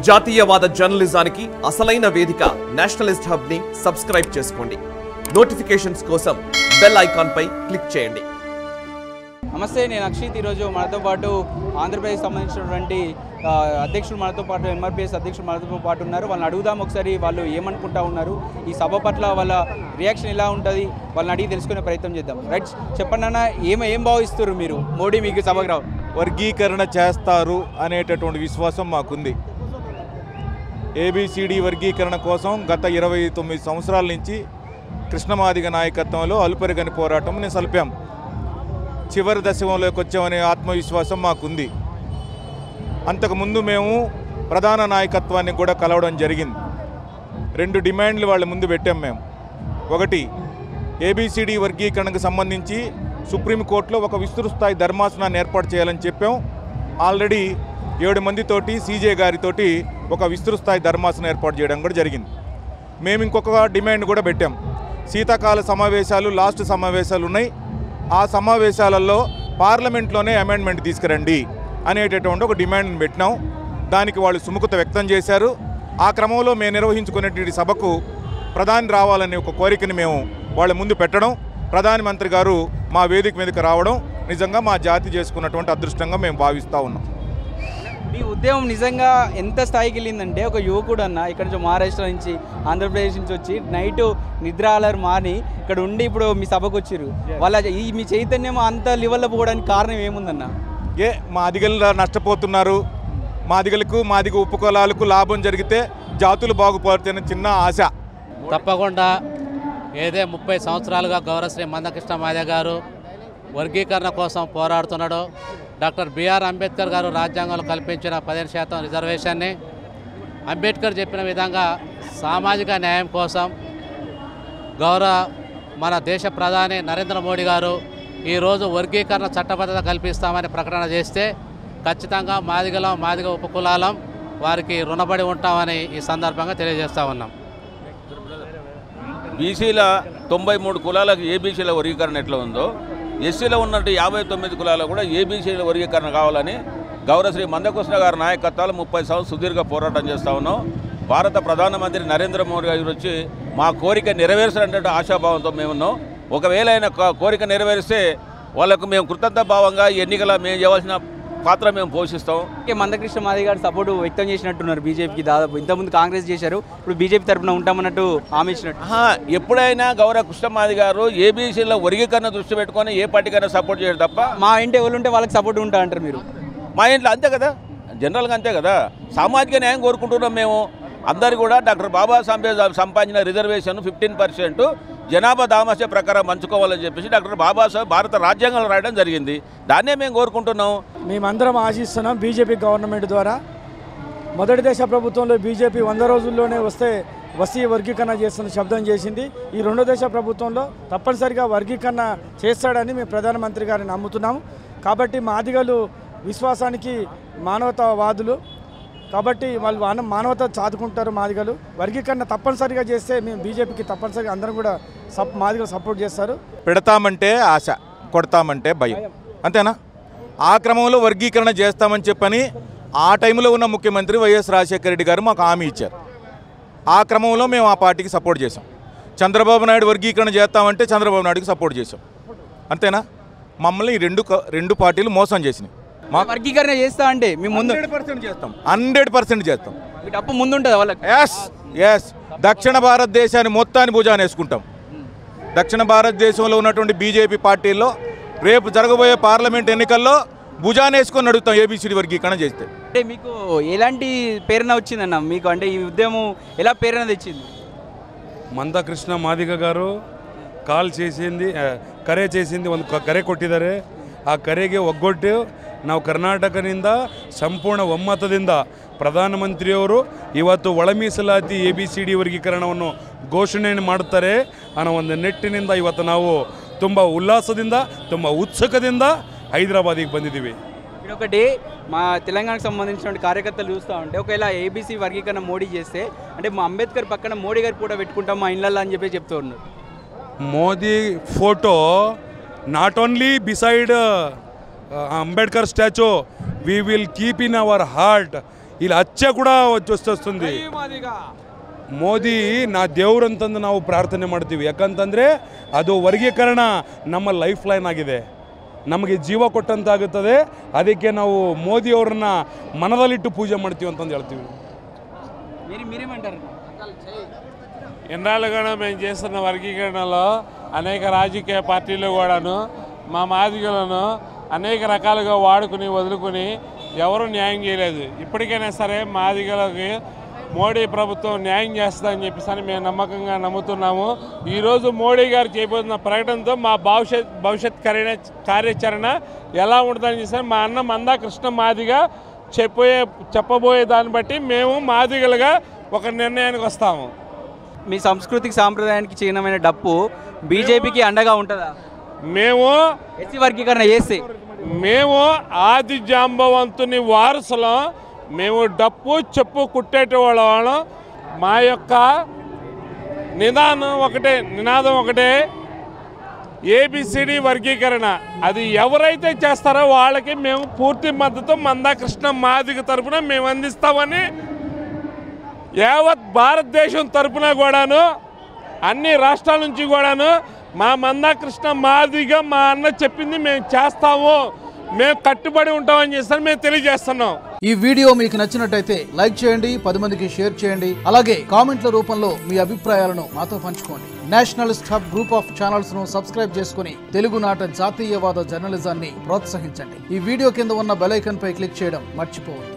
జాతీయవాద జర్నలిజానికి అసలైన వేదిక నేషనలిస్ట్ హబ్ ని సబ్స్క్రైబ్ చేసుకోండి నోటిఫికేషన్స్ కోసం బెల్ ఐకాన్ పై క్లిక్ చేయండి నమస్తే నేను అక్షిత్ ఈరోజు మనతో పాటు ఆంధ్రప్రదేశ్ సంబంధించినటువంటి ఆ, అధ్యక్షులు మనతో పాటు ఎంఆర్పిఎస్ అధ్యక్షులు మనతో పాటు ఉన్నారు వాళ్ళని అడుగుదాం ఒకసారి వాళ్ళు ఏమనుకుంటా ఉన్నారు ఈ సభ పట్ల వాళ్ళ రియాక్షన్ ఎలా ఉంటుంది వాళ్ళని అడిగి తెలుసుకునే ప్రయత్నం చేద్దాం రైట్ చెప్పండి అన్న ఏం ఏం భావిస్తారు మీరు మోడీ మీకు సభకు రావు వర్గీకరణ చేస్తారు అనేటటువంటి విశ్వాసం మాకుంది ఏబిసిడి వర్గీకరణ కోసం గత ఇరవై తొమ్మిది సంవత్సరాల నుంచి కృష్ణమాదిగ నాయకత్వంలో అలుపెరగని పోరాటం నేను సలిపాం చివరి దశకంలోకి వచ్చామనే ఆత్మవిశ్వాసం మాకుంది అంతకుముందు మేము ప్రధాన నాయకత్వాన్ని కూడా కలవడం జరిగింది రెండు డిమాండ్లు వాళ్ళ ముందు పెట్టాం మేము ఒకటి ఏబిసిడి వర్గీకరణకు సంబంధించి సుప్రీంకోర్టులో ఒక విస్తృత స్థాయి ధర్మాసనాన్ని ఏర్పాటు చేయాలని చెప్పాం ఆల్రెడీ ఏడు మందితోటి సీజే గారితోటి ఒక విస్తృత స్థాయి ధర్మాసనం ఏర్పాటు చేయడం కూడా జరిగింది మేము ఇంకొక డిమాండ్ కూడా పెట్టాం శీతాకాల సమావేశాలు లాస్ట్ సమావేశాలు ఉన్నాయి ఆ సమావేశాలలో పార్లమెంట్లోనే అమెండ్మెంట్ తీసుకురండి అనేటటువంటి ఒక డిమాండ్ని పెట్టినాం దానికి వాళ్ళు సుముఖత వ్యక్తం చేశారు ఆ క్రమంలో మేము నిర్వహించుకునేటువంటి సభకు ప్రధాని రావాలనే ఒక కోరికని మేము వాళ్ళ ముందు పెట్టడం ప్రధానమంత్రి గారు మా వేదిక మీదకి రావడం నిజంగా మా జాతి చేసుకున్నటువంటి అదృష్టంగా మేము భావిస్తూ ఉన్నాం మీ ఉద్యమం నిజంగా ఎంత స్థాయికి వెళ్ళిందంటే ఒక యువకుడు అన్న ఇక్కడ నుంచి మహారాష్ట్ర నుంచి ఆంధ్రప్రదేశ్ నుంచి వచ్చి నైట్ నిద్ర అలర్ మాని ఇక్కడ ఉండి ఇప్పుడు మీ సభకు వచ్చారు వాళ్ళ ఈ మీ చైతన్యం అంత లెవెల్లో పోవడానికి కారణం ఏముందన్న ఏ మా అదిగలు నష్టపోతున్నారు మా అదిగలకు మాదిగ ఉపకులాలకు లాభం జరిగితే జాతులు బాగుపడుతాయని చిన్న ఆశ తప్పకుండా ఏదే ముప్పై సంవత్సరాలుగా గౌరవశ్రీ మందకృష్ణ మాదే గారు వర్గీకరణ కోసం పోరాడుతున్నాడో డాక్టర్ బిఆర్ అంబేద్కర్ గారు రాజ్యాంగంలో కల్పించిన పదిహేను శాతం రిజర్వేషన్ని అంబేద్కర్ చెప్పిన విధంగా సామాజిక న్యాయం కోసం గౌరవ మన దేశ ప్రధాని నరేంద్ర మోడీ గారు ఈరోజు వర్గీకరణ చట్టబద్ధత కల్పిస్తామని ప్రకటన చేస్తే ఖచ్చితంగా మాదిగలం మాదిగ ఉపకులాలం వారికి రుణపడి ఉంటామని ఈ సందర్భంగా తెలియజేస్తా ఉన్నాం బీసీల తొంభై మూడు కులాలకు ఏబీసీల వర్గీకరణ ఎట్లా ఉందో ఎస్సీలో ఉన్నట్టు యాభై తొమ్మిది కులాలకు కూడా ఏబీసీల వర్గీకరణ కావాలని గౌరవశ్రీ మందకృష్ణ గారి నాయకత్వాలు ముప్పై సంవత్సరాలు సుదీర్ఘ పోరాటం చేస్తా ఉన్నాం భారత ప్రధానమంత్రి నరేంద్ర మోడీ గారు వచ్చి మా కోరిక నెరవేర్చాలంటే ఆశాభావంతో మేము ఉన్నాం ఒకవేళ ఆయన కో- కోరిక నెరవేరిస్తే వాళ్ళకు మేము కృతజ్ఞత భావంగా ఈ ఎన్నికల మేము చేయవలసిన పాత్ర మేము పోషిస్తాం ఓకే మందకృష్ణ మాది గారు సపోర్ట్ వ్యక్తం చేసినట్టున్నారు బీజేపీకి దాదాపు ఇంతకుముందు కాంగ్రెస్ చేశారు ఇప్పుడు బీజేపీ తరపున ఉంటామన్నట్టు హామీ ఇచ్చినట్టు ఆహా, ఎప్పుడైనా గౌరవ కృష్ణమాది గారు ఏబీసీలో వర్గీకరణ దృష్టి పెట్టుకొని ఏ పార్టీకైనా సపోర్ట్ చేయడం తప్ప మా ఇంటి ఎవరు ఉంటే వాళ్ళకి సపోర్ట్ ఉంటా అంటారు మీరు మా ఇంట్లో అంతే కదా జనరల్గా అంతే కదా సామాజిక న్యాయం కోరుకుంటున్నాం మేము అందరు కూడా డాక్టర్ బాబాసాహెబ్ సంపాదించిన రిజర్వేషన్ ఫిఫ్టీన్ పర్సెంట్ జనాభా దామస్య ప్రకారం పంచుకోవాలని చెప్పేసి డాక్టర్ బాబాసాహెబ్ భారత రాజ్యాంగంలో రాయడం జరిగింది దాన్నే మేము కోరుకుంటున్నాం మేమందరం ఆశిస్తున్నాం బీజేపీ గవర్నమెంట్ ద్వారా మొదటి దేశ ప్రభుత్వంలో బీజేపీ వంద రోజుల్లోనే వస్తే వసీ వర్గీకరణ చేస్తున్న శబ్దం చేసింది ఈ రెండో దేశ ప్రభుత్వంలో తప్పనిసరిగా వర్గీకరణ చేస్తాడని మేము ప్రధానమంత్రి గారిని నమ్ముతున్నాము కాబట్టి మాదిగలు విశ్వాసానికి మానవతావాదులు కాబట్టి వాళ్ళు మాన- మానవత చాదుకుంటారు మాదిగలు వర్గీకరణ తప్పనిసరిగా చేస్తే మేము బీజేపీకి తప్పనిసరిగా అందరం కూడా సప్ మాదిగలు సపోర్ట్ చేస్తారు పెడతామంటే ఆశ కొడతామంటే భయం అంతేనా ఆ క్రమంలో వర్గీకరణ చేస్తామని చెప్పని ఆ టైంలో ఉన్న ముఖ్యమంత్రి వైఎస్ రాజశేఖర రెడ్డి గారు మాకు హామీ ఇచ్చారు ఆ క్రమంలో మేము ఆ పార్టీకి సపోర్ట్ చేసాం చంద్రబాబు నాయుడు వర్గీకరణ చేస్తామంటే చంద్రబాబు నాయుడుకి సపోర్ట్ చేసాం అంతేనా మమ్మల్ని ఈ రెండు క- రెండు పార్టీలు మోసం చేసినాయి మా వర్గీకరణ చేస్తా అంటే మీ ముందు హండ్రెడ్ పర్సెంట్ చేస్తాం హండ్రెడ్ పర్సెంట్ చేస్తాం మీ డప్పు ముందు ఉంటుంది వాళ్ళకి ఎస్ ఎస్ దక్షిణ భారతదేశాన్ని మొత్తాన్ని భుజాన్ని వేసుకుంటాం దక్షిణ భారతదేశంలో ఉన్నటువంటి బీజేపీ పార్టీల్లో రేపు జరగబోయే పార్లమెంట్ ఎన్నికల్లో భుజాన్ని వేసుకొని నడుగుతాం ఏబీసీడీ వర్గీకరణ చేస్తే అంటే మీకు ఎలాంటి ప్రేరణ వచ్చిందన్న మీకు అంటే ఈ ఉద్యమం ఎలా ప్రేరణ తెచ్చింది ಮಂದಕೃಷ್ಣ ಮಾದಿಗ ಗಾರು ಕಾಲ್ చేసింది ಆ, ಕರೆ చేసింది ಒಂದು ಕ- ಕರೆ ಕೊಟ್ಟಿದ್ದಾರೆ ಆ ಕರೆಗೆ ಒಗ್ಗಟ್ಟು ನಾವು ಕರ್ನಾಟಕದಿಂದ ಸಂಪೂರ್ಣ ಒಮ್ಮತದಿಂದ ಪ್ರಧಾನಮಂತ್ರಿಯವರು ಇವತ್ತು ಒಳ ಮೀಸಲಾತಿ ಎ ಬಿ ಸಿ ಡಿ ವರ್ಗೀಕರಣವನ್ನು ಘೋಷಣೆಯನ್ನು ಮಾಡುತ್ತಾರೆ ಅನ್ನೋ ಒಂದು ನಿಟ್ಟಿನಿಂದ ಇವತ್ತು ನಾವು ತುಂಬ ಉಲ್ಲಾಸದಿಂದ ತುಂಬ ಉತ್ಸುಕದಿಂದ ಹೈದರಾಬಾದಿಗೆ ಬಂದಿದ್ದೀವಿ ఇక్కడ ఒకటి మా తెలంగాణకు సంబంధించిన కార్యకర్తలు చూస్తూ ఉంటే ఒకవేళ ఏబీసీ వర్గీకరణ మోడీ చేస్తే అంటే మా అంబేద్కర్ పక్కన మోడీ గారు కూడా పెట్టుకుంటాం మా ఇళ్ళల్లో అని చెప్పి చెప్తూ ఉన్నారు Modi photo not only beside Ambedkar statue we will keep in our heart ఇలా ಹಚ್ಚ ಕೂಡ ವస్తుంది ಮೋದಿ ನಾ ದೇವ್ರಂತಂದು ನಾವು ಪ್ರಾರ್ಥನೆ ಮಾಡ್ತೀವಿ ಯಾಕಂತಂದರೆ ಅದು ವರ್ಗೀಕರಣ ನಮ್ಮ ಲೈಫ್ ಲೈನ್ ಆಗಿದೆ ನಮಗೆ ಜೀವ ಕೊಟ್ಟಂತಾಗುತ್ತದೆ ಅದಕ್ಕೆ ನಾವು ಮೋದಿಯವ್ರನ್ನ ಮನದಲ್ಲಿಟ್ಟು ಪೂಜೆ ಮಾಡ್ತೀವಿ ಅಂತಂದು ಹೇಳ್ತೀವಿ మీరు మీరేమంటారు ఎన్నాళ్ళుగా మేము చేస్తున్న వర్గీకరణలో అనేక రాజకీయ పార్టీలు కూడాను మా మాదిగలను అనేక రకాలుగా వాడుకుని వదులుకుని ఎవరు న్యాయం చేయలేదు ఇప్పటికైనా సరే మాదిగలకి మోడీ ప్రభుత్వం న్యాయం చేస్తుందని చెప్పేసి అని మేము నమ్మకంగా నమ్ముతున్నాము ఈరోజు మోడీ గారు చేయబోతున్న ప్రకటనతో మా భవిష్యత్ భవిష్యత్ కార్య కార్యాచరణ ఎలా ఉంటుందని చెప్పి మా అన్న మందా కృష్ణ మాదిగా చెప్పబోయే చెప్పబోయే దాన్ని బట్టి మేము మాదిగలుగా ఒక నిర్ణయానికి వస్తాము మీ సంస్కృతికి సాంప్రదాయానికి చిహ్నమైన డప్పు బీజేపీకి అండగా ఉంటుందా మేము ఎస్సీ వర్గీకరణ చేస్తే మేము ఆది జాంబవంతుని వారసులం మేము డప్పు చెప్పు కుట్టేటి వాళ్ళం మా యొక్క నిదానం ఒకటే నినాదం ఒకటే ఏబిసిడి వర్గీకరణ అది ఎవరైతే చేస్తారో వాళ్ళకి మేము పూర్తి మద్దతు మందా కృష్ణ మాదిగ తరపున మేము అందిస్తామని యావత్ భారతదేశం తరపున కూడాను అన్ని రాష్ట్రాల నుంచి కూడాను మా మందా కృష్ణ మాదిగా మా అన్న చెప్పింది మేము చేస్తాము మేము కట్టుబడి ఉంటామని చేస్తాను మేము తెలియజేస్తున్నాం ఈ వీడియో మీకు నచ్చినట్టయితే లైక్ చేయండి పది మందికి షేర్ చేయండి అలాగే కామెంట్ల రూపంలో మీ అభిప్రాయాలను మాతో పంచుకోండి nationalist hub group of channels ను సబ్స్క్రైబ్ చేసుకుని తెలుగునాట జాతీయవాద జర్నలిజాన్ని ప్రోత్సహించండి ఈ వీడియో కింద ఉన్న బెల్ ఐకాన్ పై క్లిక్ చేయడం మర్చిపోవద్దు